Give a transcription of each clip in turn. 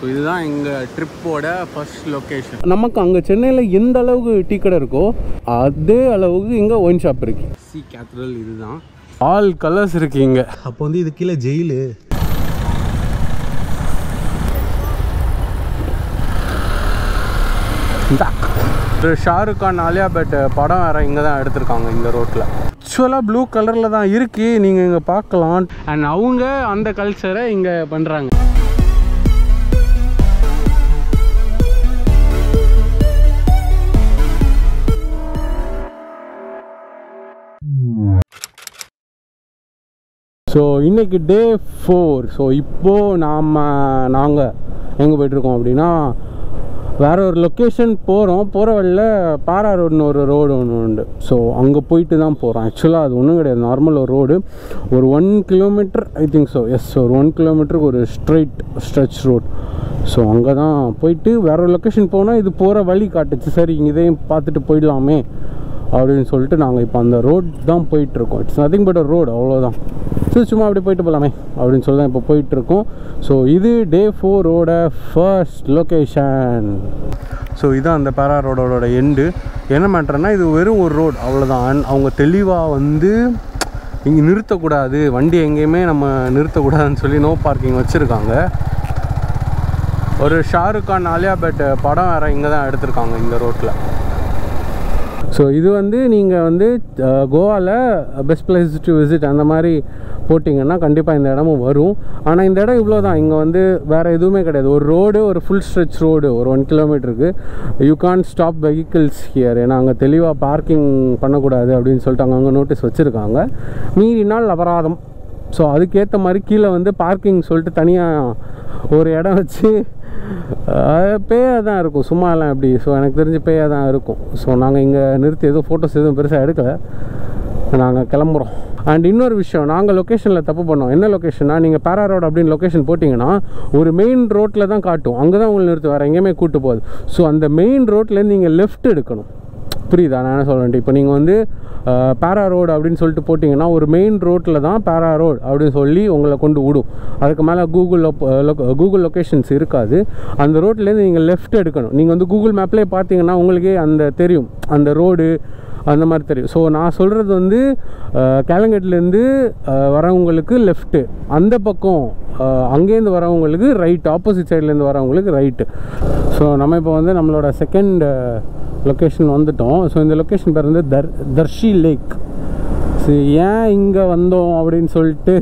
so இதுதான் எங்கள் ட்ரிப்போட first location நமக்கு அங்கே சென்னையில் எந்த அளவுக்கு டீ கடை இருக்கோ அதே அளவுக்கு இங்கே ஒயின் ஷாப் இருக்கு சி கேத்தரல் இதுதான் ஆல் கலர்ஸ் இருக்கு இங்கே அப்போ வந்து இது கீழே ஜெயிலு ஒரு ஷாருக் கான் ஆலியா பட் படம் வேறு இங்கே தான் எடுத்திருக்காங்க இந்த ரோட்டில் ஆக்சுவலாக ப்ளூ கலரில் தான் இருக்கு நீங்கள் இங்கே பார்க்கலாம் அண்ட் அவங்க அந்த கல்ச்சரை இங்கே பண்ணுறாங்க ஸோ இன்னைக்கு டே ஃபோர் ஸோ இப்போது நாம் நாங்கள் எங்கே போயிட்டுருக்கோம் அப்படின்னா வேற ஒரு லொக்கேஷன் போகிறோம் போகிற வழியில் பாரா ரோடுன்னு ஒரு ரோடு ஒன்று உண்டு ஸோ அங்கே போயிட்டு தான் போகிறோம் ஆக்சுவலாக அது ஒன்றும் கிடையாது நார்மல் ஒரு ரோடு ஒரு one kilometre I think so yes ஒரு ஒன் கிலோமீட்டருக்கு ஒரு ஸ்ட்ரைட் ஸ்ட்ரெச் ரோட் ஸோ அங்கே தான் போயிட்டு வேற ஒரு லொக்கேஷன் போனால் இது போகிற வழி காட்டுச்சு சரி இதையும் பார்த்துட்டு போயிடலாமே அப்படின்னு சொல்லிட்டு நாங்கள் இப்போ அந்த ரோட் தான் போயிட்டுருக்கோம் இட்ஸ் நத்திங் பட் ரோடு அவ்வளோதான் சரி சும்மா அப்படி போயிட்டு போகலாமே அப்படின்னு சொல்லி தான் இப்போ போயிட்டுருக்கோம் ஸோ இது டே ஃபோரோட ஃபர்ஸ்ட் லொக்கேஷன் ஸோ இதுதான் அந்த பேரா ரோடோட எண்டு என்ன மேட்டர்னா இது வெறும் ஒரு ரோடு அவ்வளோதான் And அவங்க தெளிவாக வந்து இங்கே நிறுத்தக்கூடாது வண்டி எங்கேயுமே நம்ம நிறுத்தக்கூடாதுன்னு சொல்லி நோ பார்க்கிங் வச்சுருக்காங்க ஒரு ஷாருக் கான் ஆலியா பட் படம் வேறு இங்கே தான் எடுத்திருக்காங்க இந்த ரோட்டில் ஸோ இது வந்து நீங்கள் வந்து கோவாவில் பெஸ்ட் பிளேஸ் டு விசிட் அந்த மாதிரி போட்டிங்கன்னா கண்டிப்பாக இந்த இடமும் வரும் ஆனால் இந்த இடம் இவ்வளோ தான் இங்கே வந்து வேறு எதுவுமே கிடையாது ஒரு ரோடு ஒரு ஃபுல் ஸ்ட்ரெச் ரோடு ஒரு ஒன் கிலோமீட்டருக்கு you can stop vehicles here ஏன்னா அங்கே தெளிவாக பார்க்கிங் பண்ணக்கூடாது அப்படின்னு சொல்லிட்டு அங்கே அங்கே நோட்டீஸ் வச்சுருக்காங்க மீறினால் அபராதம் ஸோ அதுக்கேற்ற மாதிரி கீழே வந்து பார்க்கிங் சொல்லிட்டு தனியாக ஒரு இடம் வச்சு பேயாக தான் இருக்கும் சும்மா எல்லாம் எப்படி ஸோ எனக்கு தெரிஞ்சு பேயாக தான் இருக்கும் ஸோ நாங்கள் இங்கே நிறுத்தி எதுவும் ஃபோட்டோஸ் எதுவும் பெருசாக எடுக்கலை நாங்கள் கிளம்புறோம் அண்ட் இன்னொரு விஷயம் நாங்கள் லொக்கேஷனில் தப்பு பண்ணோம் என்ன லொக்கேஷனா நீங்கள் பேரா ரோடு அப்படின்னு லொக்கேஷன் போட்டிங்கன்னா ஒரு மெயின் ரோட்டில் தான் காட்டும் அங்கே தான் உங்களை நிறுத்து வேறு எங்கேயுமே கூட்டு போகுது ஸோ அந்த மெயின் ரோட்லேருந்து நீங்கள் லெஃப்ட் எடுக்கணும் புரியுதா நான் என்ன சொல்கிறேன் இப்போ நீங்கள் வந்து பேரா ரோடு அப்படின்னு சொல்லிட்டு போட்டிங்கன்னா ஒரு மெயின் ரோட்டில் தான் பேரா ரோடு அப்படின்னு சொல்லி உங்களை கொண்டு விடும் அதுக்கு மேலே கூகுள் கூகுள் லொக்கேஷன்ஸ் இருக்காது அந்த ரோட்லேருந்து நீங்கள் லெஃப்ட் எடுக்கணும் நீங்கள் வந்து கூகுள் மேப்லேயே பார்த்தீங்கன்னா உங்களுக்கே அந்த தெரியும் அந்த ரோடு அந்த மாதிரி தெரியும் ஸோ நான் சொல்கிறது வந்து கேலங்கட்லேருந்து வரவங்களுக்கு லெஃப்ட்டு அந்த பக்கம் அஹ், அங்கேருந்து வரவங்களுக்கு ரைட் ஆப்போசிட் சைட்லேருந்து வரவங்களுக்கு ரைட்டு ஸோ நம்ம இப்போ வந்து நம்மளோட செகண்ட் லொக்கேஷன் வந்துட்டோம் ஸோ இந்த லொக்கேஷன் பேர் வந்து தர் தர்ஷி லேக் ஸோ ஏன் இங்கே வந்தோம் அப்படின்னு சொல்லிட்டு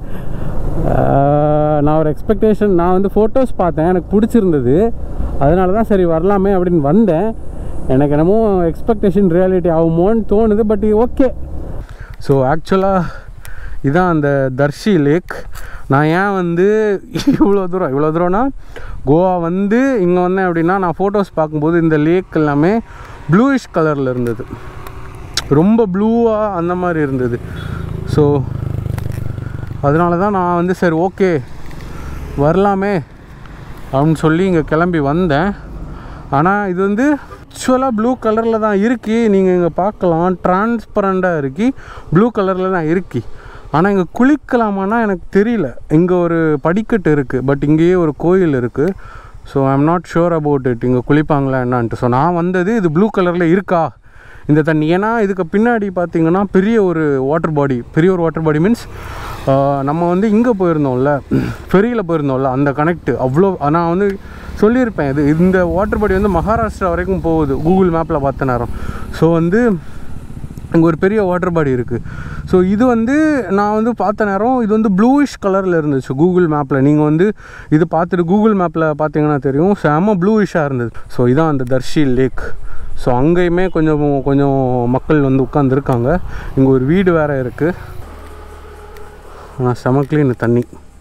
ஆஹ், நான் ஒரு எக்ஸ்பெக்டேஷன் நான் வந்து ஃபோட்டோஸ் பார்த்தேன் எனக்கு பிடிச்சிருந்தது அதனால தான் சரி வரலாமே அப்படின்னு வந்தேன் எனக்கு என்னமோ எக்ஸ்பெக்டேஷன் ரியாலிட்டி ஆகுமோன்னு தோணுது பட் ஓகே ஸோ ஆக்சுவலாக இதான் அந்த தர்ஷி லேக் நான் ஏன் வந்து இவ்வளோ தூரம் இவ்வளோ தூரம்னா கோவா வந்து இங்கே வந்தேன் அப்படின்னா நான் ஃபோட்டோஸ் பார்க்கும்போது இந்த லேக் எல்லாமே ப்ளூயிஷ் கலரில் இருந்தது ரொம்ப ப்ளூவாக அந்த மாதிரி இருந்தது ஸோ அதனால தான் நான் வந்து சரி ஓகே வரலாமே அப்படின்னு சொல்லி இங்கே கிளம்பி வந்தேன் ஆனால் இது வந்து ஆக்சுவலாக ப்ளூ கலரில் தான் இருக்கு நீங்கள் இங்கே பார்க்கலாம் டிரான்ஸ்பரண்ட்டாக இருக்கு ப்ளூ கலரில் தான் இருக்கு ஆனால் இங்கே குளிக்கலாமான்னா எனக்கு தெரியல இங்கே ஒரு படிக்கட்டு இருக்குது பட் இங்கேயே ஒரு கோயில் இருக்குது so I am not sure about it இங்கே குளிப்பாங்களா என்னான்ட்டு ஸோ நான் வந்தது இது ப்ளூ கலரில் இருக்கா இந்த தண்ணி ஏன்னா இதுக்கு பின்னாடி பார்த்தீங்கன்னா பெரிய ஒரு வாட்டர் பாடி பெரிய ஒரு வாட்டர் பாடி மீன்ஸ் நம்ம வந்து இங்கே போயிருந்தோம்ல ஃபெரியில் போயிருந்தோம்ல அந்த கனெக்ட் அவ்வளோ நான் வந்து சொல்லியிருப்பேன் இது இந்த வாட்டர் பாடி வந்து மகாராஷ்டிரா வரைக்கும் போகுது கூகுள் மேப்பில் பார்த்த நேரம் ஸோ வந்து அங்கே ஒரு பெரிய வாட்டர் பாடி இருக்குது ஸோ இது வந்து நான் வந்து பார்த்த நேரம் இது வந்து ப்ளூயிஷ் கலரில் இருந்துச்சு கூகுள் மேப்பில் நீங்கள் வந்து இது பார்த்துட்டு கூகுள் மேப்பில் பார்த்தீங்கன்னா தெரியும் செம ப்ளூயிஷாக இருந்தது ஸோ இதான் அந்த தர்ஷி லேக் ஸோ அங்கேயுமே கொஞ்சம் கொஞ்சம் மக்கள் வந்து உட்காந்துருக்காங்க இங்கே ஒரு வீடு வேறு இருக்குது ஆனால் செம clean தண்ணி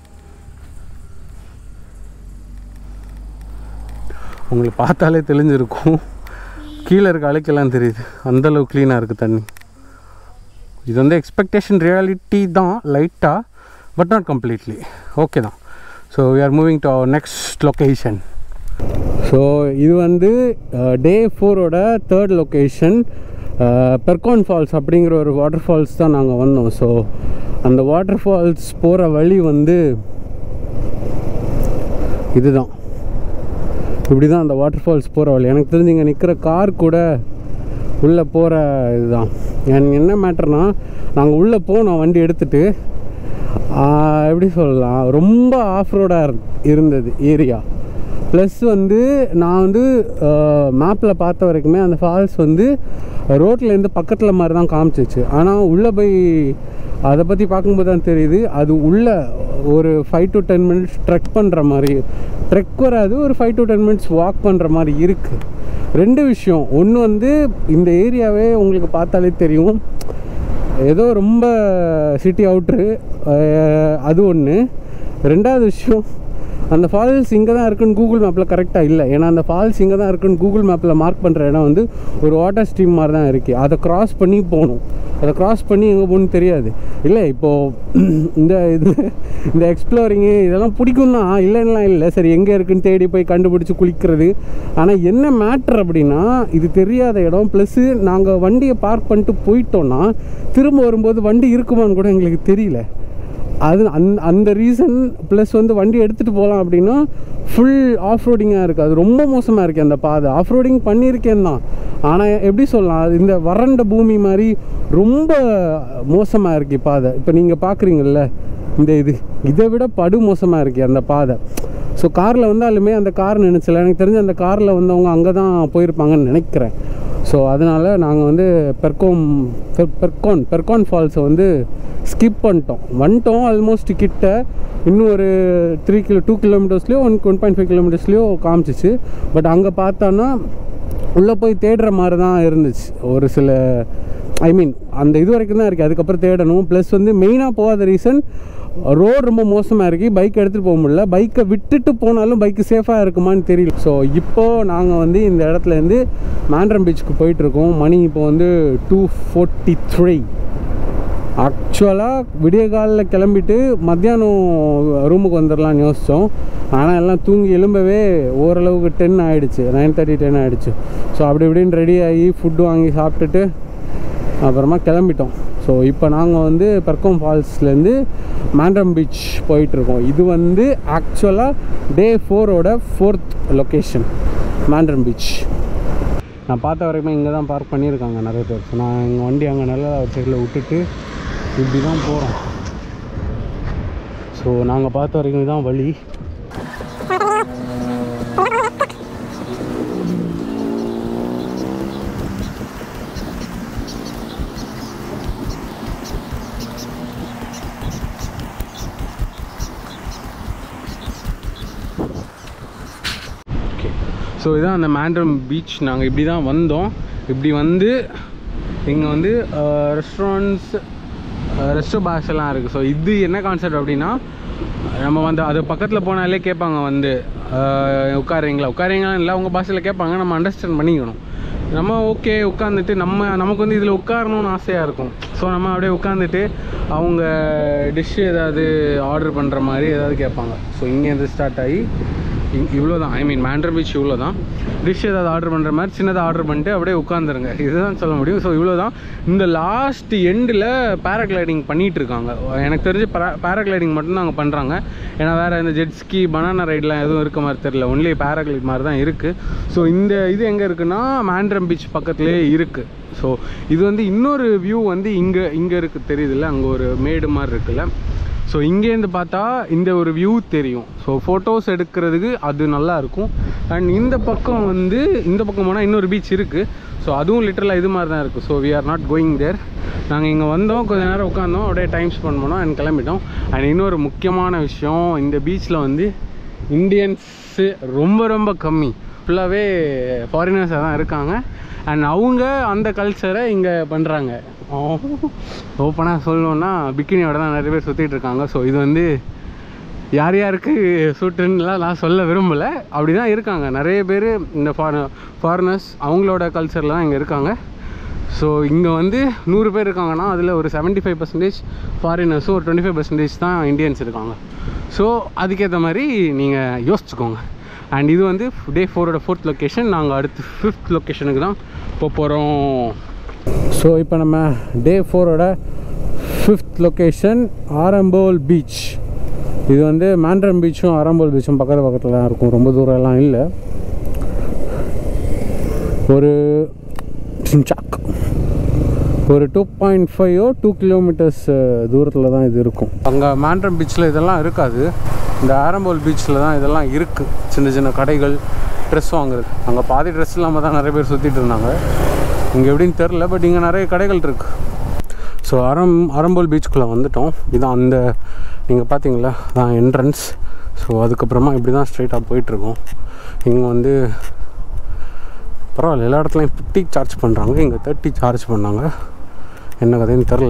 உங்களுக்கு பார்த்தாலே தெளிஞ்சிருக்கும் கீழே இருக்க அழுக்கெல்லாம் தெரியுது அந்தளவு க்ளீனாக இருக்குது தண்ணி இது வந்து எக்ஸ்பெக்டேஷன் ரியாலிட்டி தான் லைட்டாக பட் நாட் கம்ப்ளீட்லி ஓகே தான் so we are moving to our next location so இது வந்து டே ஃபோரோட தேர்ட் லொக்கேஷன் பெர்கான் ஃபால்ஸ் அப்படிங்கிற ஒரு வாட்டர் ஃபால்ஸ் தான் நாங்கள் வந்தோம் ஸோ அந்த வாட்டர் ஃபால்ஸ் போகிற வழி வந்து இதுதான் இப்படி தான் அந்த வாட்டர் ஃபால்ஸ் போகிற வழி எனக்கு தெரிஞ்சு இங்கே நிற்கிற கார் கூட உள்ளே போகிற இதுதான் எனக்கு என்ன மேட்டர்னா நாங்கள் உள்ளே போனோம் வண்டி எடுத்துகிட்டு எப்படி சொல்லலாம் ரொம்ப ஆஃப் ரோடாக இருந்தது ஏரியா ப்ளஸ் வந்து நான் வந்து மேப்பில் பார்த்த வரைக்குமே அந்த ஃபால்ஸ் வந்து ரோட்லேருந்து பக்கத்தில் மாதிரி தான் காமிச்சிச்சு ஆனால் உள்ளே போய் அதை பற்றி பார்க்கும்போது தான் தெரியுது அது உள்ளே ஒரு five to ten minutes trek பண்ணுற மாதிரி ட்ரெக் வராது ஒரு five to ten minutes walk பண்ணுற மாதிரி இருக்குது ரெண்டு விஷயம் ஒன்று வந்து இந்த ஏரியாவே உங்களுக்கு பார்த்தாலே தெரியும் ஏதோ ரொம்ப சிட்டி அவுட்ரு அது ஒன்று ரெண்டாவது விஷயம் அந்த ஃபால்ஸ் இங்கே தான் இருக்குன்னு கூகுள் மேப்பில் கரெக்டாக இல்லை ஏன்னா அந்த ஃபால்ஸ் இங்கே தான் இருக்குன்னு கூகுள் மேப்பில் மார்க் பண்ணுற இடம் வந்து ஒரு வாட்டர் ஸ்ட்ரீம் மாதிரி தான் இருக்குது அதை க்ராஸ் பண்ணி போகணும் அதை க்ராஸ் பண்ணி எங்கே போகணும்னு தெரியாது இல்லை இப்போது இந்த இது இந்த எக்ஸ்ப்ளோரிங்கு இதெல்லாம் பிடிக்கும் தான் இல்லைன்னா இல்லை சரி எங்கே இருக்குன்னு தேடி போய் கண்டுபிடிச்சி குளிக்கிறது ஆனால் என்ன மேட்ரு அப்படின்னா இது தெரியாத இடம் ப்ளஸ்ஸு நாங்கள் வண்டியை பார்க் பண்ணிட்டு போயிட்டோன்னா திரும்ப வரும்போது வண்டி இருக்குமான்னு கூட எங்களுக்கு தெரியல அது அந் அந்த ரீசன் ப்ளஸ் வந்து வண்டி எடுத்துகிட்டு போகலாம் அப்படின்னா ஃபுல் ஆஃப் ரோடிங்காக இருக்குது அது ரொம்ப மோசமாக இருக்குது அந்த பாதை ஆஃப் ரோடிங் பண்ணியிருக்கேன் தான் ஆனால் எப்படி சொல்லலாம் அது இந்த வறண்ட பூமி மாதிரி ரொம்ப மோசமாக இருக்கு பாதை இப்போ நீங்கள் பார்க்குறீங்கல்ல இந்த இது இதை விட படு மோசமாக இருக்கு அந்த பாதை ஸோ காரில் வந்தாலுமே அந்த கார் நினச்சல எனக்கு தெரிஞ்ச அந்த காரில் வந்தவங்க அங்கே தான் போயிருப்பாங்கன்னு நினைக்கிறேன் ஸோ அதனால் நாங்கள் வந்து பெர்கோம் பெர் பெர்கான் பெர்கான் ஃபால்ஸை வந்து ஸ்கிப் பண்ணிட்டோம் வந்துட்டோம் ஆல்மோஸ்ட் கிட்ட இன்னும் ஒரு த்ரீ கிலோ டூ கிலோமீட்டர்ஸ்லேயோ ஒன் ஒன் பாயிண்ட் ஃபைவ் கிலோமீட்டர்ஸ்லேயோ காமிச்சிச்சு பட் அங்கே பார்த்தோன்னா உள்ளே போய் தேடுற மாதிரி தான் இருந்துச்சு ஒரு சில ஐ மீன் அந்த இது வரைக்கும் தான் இருக்குது அதுக்கப்புறம் தேடணும் ப்ளஸ் வந்து மெயினாக போகாத ரீசன் ரோடு ரொம்ப மோசமாக இருக்குது பைக் எடுத்துகிட்டு போக முடியல பைக்கை விட்டுட்டு போனாலும் பைக்கு சேஃபாக இருக்குமான்னு தெரியல ஸோ இப்போது நாங்கள் வந்து இந்த இடத்துலேருந்து மேண்ட்ரம் பீச்சுக்கு போயிட்டுருக்கோம் மணி இப்போ வந்து டூ ஃபோர்ட்டி த்ரீ ஆக்சுவலாக விடிய காலில் கிளம்பிட்டு மத்தியானம் ரூமுக்கு வந்துடலாம்னு யோசித்தோம் ஆனால் எல்லாம் தூங்கி எழும்பவே ஓரளவுக்கு டென் ஆகிடுச்சு நைன் தேர்ட்டி டென் ஆகிடுச்சு ஸோ அப்படி இப்படின்னு ரெடி ஆகி ஃபுட்டு வாங்கி சாப்பிட்டுட்டு அப்புறமா கிளம்பிட்டோம் ஸோ இப்போ நாங்கள் வந்து பெர்கோம் ஃபால்ஸ்லேருந்து மேண்ட்ரம் பீச் போயிட்டுருக்கோம் இது வந்து ஆக்சுவலாக டே ஃபோரோட ஃபோர்த் லொக்கேஷன் மேண்ட்ரம் பீச் நான் பார்த்த வரைக்குமே இங்கே தான் பார்க் பண்ணியிருக்காங்க நிறைய பேர் ஸோ நான் எங்கள் வண்டி அங்கே நல்ல சைடில் விட்டுட்டு இப்படி தான் போகிறோம் ஸோ நாங்கள் பார்த்த வரைக்கும் இதுதான் வழி ஓகே ஸோ இதான் அந்த மேண்ட்ரம் பீச் நாங்கள் இப்படி தான் வந்தோம் இப்படி வந்து இங்கே வந்து ரெஸ்டாரண்ட்ஸ் ரெஸ்டோ பாக்ஸ் எல்லாம் இருக்குது ஸோ இது என்ன கான்செப்ட் அப்படின்னா நம்ம வந்து அது பக்கத்தில் போனாலே கேட்பாங்க வந்து அஹ், உட்காருறீங்களா உட்காருறீங்களா இல்லை அவங்க பாஷையில் கேட்பாங்க நம்ம அண்டர்ஸ்டாண்ட் பண்ணிக்கணும் நம்ம ஓகே உட்காந்துட்டு நம்ம நமக்கு வந்து இதில் உட்காரணும்னு ஆசையாக இருக்கும் ஸோ நம்ம அப்படியே உட்காந்துட்டு அவங்க டிஷ்ஷு ஏதாவது ஆர்டர் பண்ணுற மாதிரி ஏதாவது கேட்பாங்க ஸோ இங்கேருந்து ஸ்டார்ட் ஆகி இவ்வளோ தான் ஐ மீன் மேண்ட்ரர் பீச் இவ்வளோ தான் டிஷ் ஏதாவது ஆர்டர் பண்ணுற மாதிரி சின்னதாக ஆர்டர் பண்ணிட்டு அப்படியே உட்காந்துருங்க இதுதான் சொல்ல முடியும் ஸோ இவ்வளோ தான் இந்த லாஸ்ட் எண்டில் பேராகிளைடிங் பண்ணிகிட்டு இருக்காங்க எனக்கு தெரிஞ்சு பேரா பேராகிளைடிங் மட்டும்தான் அங்கே பண்ணுறாங்க ஏன்னா வேறு இந்த ஜெட்ஸ்கி பனானா ரைட்லாம் எதுவும் இருக்க மாதிரி தெரியல ஒன்லி பேராகிளைட் மாதிரி தான் இருக்குது ஸோ இந்த இது எங்கே இருக்குன்னா மேண்ட்ரம் பீச் பக்கத்துலேயே இருக்குது ஸோ இது வந்து இன்னொரு வியூ வந்து இங்கே இங்கே இருக்குது தெரியுதுல்ல அங்கே ஒரு மேடு மாதிரி இருக்குல்ல ஸோ இங்கேருந்து பார்த்தா இந்த ஒரு வியூ தெரியும் ஸோ ஃபோட்டோஸ் எடுக்கிறதுக்கு அது நல்லா இருக்கும் அண்ட் இந்த பக்கம் வந்து இந்த பக்கம் போனால் இன்னொரு பீச் இருக்குது ஸோ அதுவும் லிட்டரலாக இது மாதிரி தான் இருக்குது so we are not going there நாங்கள் இங்கே வந்தோம் கொஞ்ச நேரம் உட்காந்தோம் அப்படியே டைம் ஸ்பெண்ட் பண்ணோம் அண்ட் கிளம்பிட்டோம் அண்ட் இன்னொரு முக்கியமான விஷயம் இந்த பீச்சில் வந்து இந்தியன்ஸு ரொம்ப ரொம்ப கம்மி ஃபுல்லாகவே ஃபாரினர்ஸாக தான் இருக்காங்க அண்ட் அவங்க அந்த கல்ச்சரை இங்கே பண்ணுறாங்க ஓப்பனாக சொல்லணுன்னா பிக்கினியோட தான் நிறைய பேர் சுற்றிட்டு இருக்காங்க ஸோ இது வந்து யார் யாருக்கு சூட்டுன்னுலாம் நான் சொல்ல விரும்பலை அப்படி தான் இருக்காங்க நிறைய பேர் இந்த ஃபார ஃபாரினர்ஸ் அவங்களோட கல்ச்சரில் தான் இங்கே இருக்காங்க ஸோ இங்கே வந்து நூறு பேர் இருக்காங்கன்னா அதில் ஒரு 75% ஃபைவ் பர்சன்டேஜ் ஃபாரினர்ஸும் ஒரு டுவெண்ட்டி ஃபைவ் பர்சன்டேஜ் தான் இந்தியன்ஸ் இருக்காங்க ஸோ அதுக்கேற்ற மாதிரி நீங்கள் யோசிச்சுக்கோங்க அண்ட் இது வந்து டே ஃபோரோட ஃபோர்த் லொக்கேஷன் நாங்கள் அடுத்து ஃபிஃப்த் லொக்கேஷனுக்கு தான் போக போகிறோம் ஸோ இப்போ நம்ம டே ஃபோரோட ஃபிஃப்த் லொக்கேஷன் ஆரம்போல் பீச் இது வந்து மேண்ட்ரம் பீச்சும் ஆரம்போல் பீச்சும் பக்கத்து பக்கத்தில் தான் இருக்கும் ரொம்ப தூரம் எல்லாம் இல்லை ஒரு சின்சாக் ஒரு டூ பாயிண்ட் ஃபைவோ டூ கிலோமீட்டர்ஸ் தூரத்தில் தான் இது இருக்கும் அங்கே மேண்ட்ரம் பீச்சில் இதெல்லாம் இருக்காது இந்த ஆரம்போல் பீச்சில் தான் இதெல்லாம் இருக்குது சின்ன சின்ன கடைகள் ட்ரெஸ் வாங்குறது அங்கே பாதி ட்ரெஸ் இல்லாமல் தான் நிறைய பேர் சுற்றிட்டு இருந்தாங்க இங்கே எப்படின்னு தெரில பட் இங்கே நிறைய கடைகள் இருக்குது ஸோ அரம் அரம்போல் பீச்சுக்குள்ளே வந்துட்டோம் இதான் அந்த நீங்கள் பார்த்தீங்களா தான் என்ட்ரன்ஸ் ஸோ அதுக்கப்புறமா இப்படி தான் ஸ்ட்ரைட்டாக போயிட்டுருக்கோம் இங்கே வந்து பரவாயில்ல எல்லா இடத்துலையும் ஃபிஃப்டி சார்ஜ் பண்ணுறாங்க இங்கே தேர்ட்டி சார்ஜ் பண்ணாங்க என்ன கதைன்னு தெரில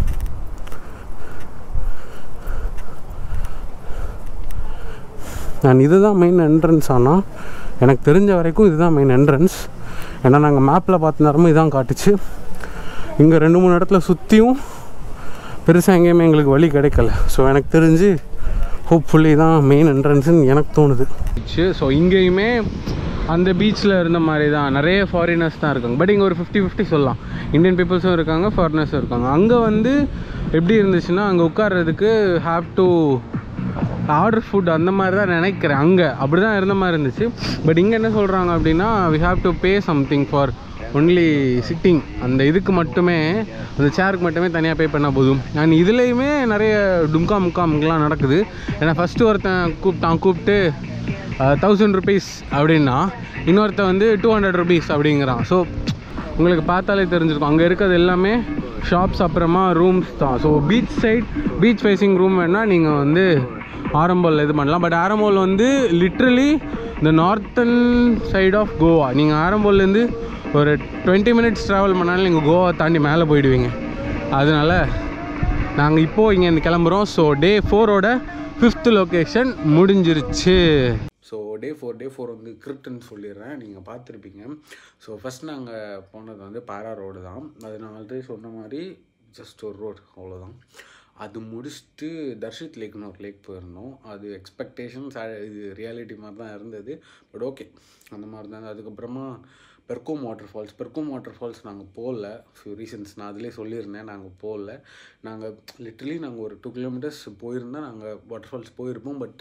நான் இதுதான் மெயின் என்ட்ரன்ஸ் ஆனால் எனக்கு தெரிஞ்ச வரைக்கும் இதுதான் மெயின் என்ட்ரன்ஸ் ஏன்னா நாங்கள் மேப்பில் பார்த்த நேரமும் இதான் காட்டுச்சு இங்கே ரெண்டு மூணு இடத்துல சுற்றியும் பெருசாக எங்கேயுமே எங்களுக்கு வழி கிடைக்கல ஸோ எனக்கு தெரிஞ்சு ஹோப்ஃபுல்லி தான் மெயின் என்ட்ரன்ஸ்னு எனக்கு தோணுது ஸோ இங்கேயுமே அந்த பீச்சில் இருந்த மாதிரி தான் நிறைய ஃபாரினர்ஸ் தான் இருக்காங்க பட் இங்கே ஒரு ஃபிஃப்டி ஃபிஃப்டி சொல்லலாம் இந்தியன் பீப்புள்ஸும் இருக்காங்க ஃபாரினர்ஸும் இருக்காங்க அங்கே வந்து எப்படி இருந்துச்சுன்னா அங்கே உட்கார்றதுக்கு ஹாவ் டு ஆர்டர் ஃபுட் அந்த மாதிரி தான் நினைக்கிறேன் அங்கே அப்படி தான் இருந்த மாதிரி இருந்துச்சு பட் இங்கே என்ன சொல்கிறாங்க அப்படின்னா we have to pay something for only sitting அந்த இதுக்கு மட்டுமே அந்த சேருக்கு மட்டுமே தனியாக பே பண்ணால் போதும் அண்ட் இதுலேயுமே நிறைய டும்கா முக்காமுக்கெலாம் நடக்குது ஏன்னா ஃபஸ்ட்டு ஒருத்தன் கூப்பிட்டான் கூப்பிட்டு தௌசண்ட் ருபீஸ் அப்படின்னா இன்னொருத்தன் வந்து டூ ஹண்ட்ரட் ருபீஸ் அப்படிங்கிறான் ஸோ உங்களுக்கு பார்த்தாலே தெரிஞ்சிருக்கும் அங்கே இருக்கிறது எல்லாமே ஷாப்ஸ் அப்புறமா ரூம்ஸ் தான் so beach side beach facing room வேணால் நீங்கள் வந்து ஆரம்போல் இது பண்ணலாம் பட் ஆரம்போல் வந்து லிட்ரலி இந்த நார்த்தன் சைட் ஆஃப் கோவா நீங்கள் ஆரம்போல்லேருந்து ஒரு டுவெண்ட்டி மினிட்ஸ் ட்ராவல் பண்ணாலும் நீங்கள் கோவா தாண்டி மேலே போயிடுவீங்க அதனால நாங்கள் இப்போது இங்கேருந்து கிளம்புறோம் ஸோ டே ஃபோரோட ஃபிஃப்த் லொக்கேஷன் முடிஞ்சிருச்சு so day four day four வந்து கிரிப்டுன்னு சொல்லிடுறேன் நீங்கள் பார்த்துருப்பீங்க ஸோ ஃபஸ்ட் நாங்கள் போனது வந்து பாரா ரோடு தான் அது நான் ஆல்ரெடி சொன்ன மாதிரி ஜஸ்ட் ஒரு ரோடு அவ்வளோதான் அது முடிச்சுட்டு தர்ஷித் லேக்னு ஒரு லேக் போயிருந்தோம் அது எக்ஸ்பெக்டேஷன்ஸ் இது ரியாலிட்டி மாதிரி தான் இருந்தது பட் ஓகே அந்த மாதிரி தான் அதுக்கப்புறமா பெர்கோம் வாட்டர் ஃபால்ஸ் பெர்கோம் வாட்டர் ஃபால்ஸ் நாங்கள் போகல ஃபியூ ரீசன்ஸ் நான் அதிலே சொல்லியிருந்தேன் நாங்கள் போகல நாங்கள் லிட்டரலி நாங்கள் ஒரு டூ கிலோமீட்டர்ஸ் போயிருந்தால் நாங்கள் வாட்டர் ஃபால்ஸ் போயிருப்போம் பட்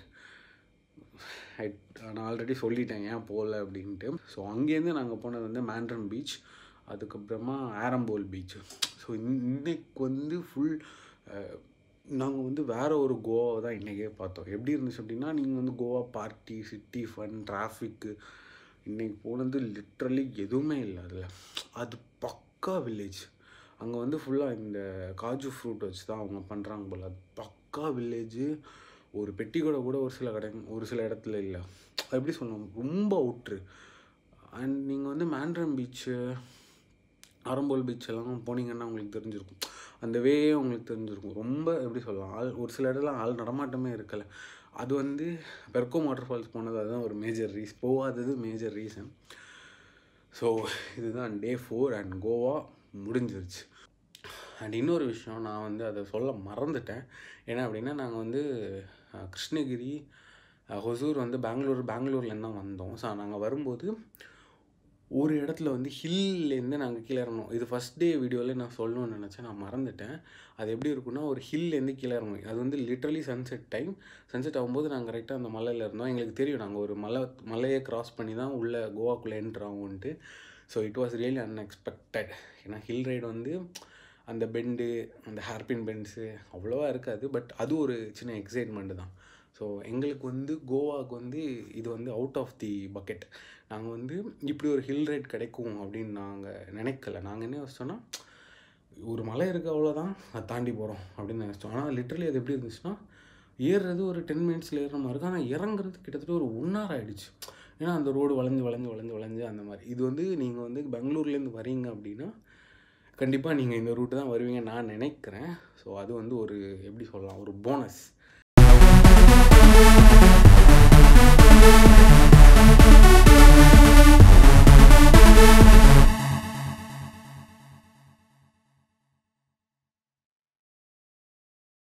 ஐ நான் ஆல்ரெடி சொல்லிட்டேன் ஏன் போகல அப்படின்ட்டு ஸோ அங்கேருந்து நாங்கள் போனது வந்து மேண்ட்ரன் பீச் அதுக்கப்புறமா ஆரம்போல் பீச் ஸோ இன்னைக்கு வந்து ஃபுல் நாங்கள் வந்து வேறு ஒரு கோவா தான் இன்றைக்கே பார்த்தோம் எப்படி இருந்துச்சு அப்படின்னா நீங்கள் வந்து கோவா பார்ட்டி சிட்டி ஃபன் டிராஃபிக்கு இன்றைக்கி போனது லிட்ரலி எதுவுமே இல்லை அதில் அது பக்கா வில்லேஜ் அங்கே வந்து ஃபுல்லாக இந்த காஜு ஃப்ரூட் வச்சு தான் அவங்க பண்ணுறாங்க போல் அது பக்கா வில்லேஜு ஒரு பெட்டி கூட கூட ஒரு சில கடை ஒரு சில இடத்துல இல்லை அது எப்படி சொல்லணும் ரொம்ப அவுட்ரு அண்ட் நீங்கள் வந்து மேண்ட்ரம் பீச்சு ஆரம்போல் பீச் எல்லாம் போனீங்கன்னா உங்களுக்கு தெரிஞ்சிருக்கும் அந்த வே உங்களுக்கு தெரிஞ்சிருக்கும் ரொம்ப எப்படி சொல்லலாம் ஆள் ஒரு சில இடத்துல ஆள் நடமாட்டமே இருக்கலை அது வந்து பெர்கோம் வாட்டர் ஃபால்ஸ் போனது அதுதான் ஒரு மேஜர் ரீஸ் போகாதது மேஜர் ரீசன் ஸோ இதுதான் டே ஃபோர் அண்ட் கோவா முடிஞ்சிருச்சு அண்ட் இன்னொரு விஷயம் நான் வந்து அதை சொல்ல மறந்துட்டேன் ஏன்னா அப்படின்னா நாங்கள் வந்து அஹ், கிருஷ்ணகிரி அஹ், ஹொசூர் வந்து பெங்களூர் பெங்களூர்லேருந்து தான் வந்தோம் ஸோ நாங்கள் வரும்போது ஒரு இடத்துல வந்து ஹில்லேருந்து நாங்கள் கீழே இறங்கணும் இது ஃபஸ்ட் டே வீடியோவில் நான் சொல்லணும்னு நினச்சேன் நான் மறந்துட்டேன் அது எப்படி இருக்குன்னா ஒரு ஹில்லேருந்து கீழே இறங்கணும் அது வந்து லிட்ரலி சன்செட் டைம் சன்செட் ஆகும்போது நாங்கள் கரெக்டாக அந்த மலையில் இருந்தோம் எங்களுக்கு தெரியும் நாங்கள் ஒரு மலை மலையை கிராஸ் பண்ணி தான் உள்ளே கோவாக்குள்ளே என்ட்ரு ஆகும்ன்ட்டு so it was really unexpected ஏன்னா ஹில் ரைடு வந்து அந்த பெண்டு அந்த ஹேர்பின் பெண்ட்ஸு அவ்வளோவா இருக்காது பட் அது ஒரு சின்ன எக்ஸைட்மெண்ட் தான் ஸோ எங்களுக்கு வந்து கோவாவுக்கு வந்து இது வந்து அவுட் ஆஃப் தி பக்கெட் நாங்கள் வந்து இப்படி ஒரு ஹில் ரைட் கிடைக்கும் அப்படின்னு நாங்கள் நினைக்கல நாங்கள் என்ன யோசிச்சோன்னா ஒரு மலை இருக்குது அவ்வளோதான் அதை தாண்டி போகிறோம் அப்படின்னு நினச்சோம் ஆனால் லிட்டரலி அது எப்படி இருந்துச்சுன்னா ஏறுறது ஒரு டென் மினிட்ஸில் ஏறுற மாதிரி இருக்கும் ஆனால் இறங்குறது கிட்டத்தட்ட ஒரு ஒன் ஹவர் ஆகிடுச்சு ஏன்னா அந்த ரோடு வளைஞ்சு வளைஞ்சு வளைஞ்சு வளைஞ்சு அந்த மாதிரி இது வந்து நீங்கள் வந்து பெங்களூர்லேருந்து வரீங்க அப்படின்னா கண்டிப்பாக நீங்கள் இந்த ரூட்டு தான் வருவீங்க நான் நினைக்கிறேன் ஸோ அது வந்து ஒரு எப்படி சொல்லலாம் ஒரு போனஸ்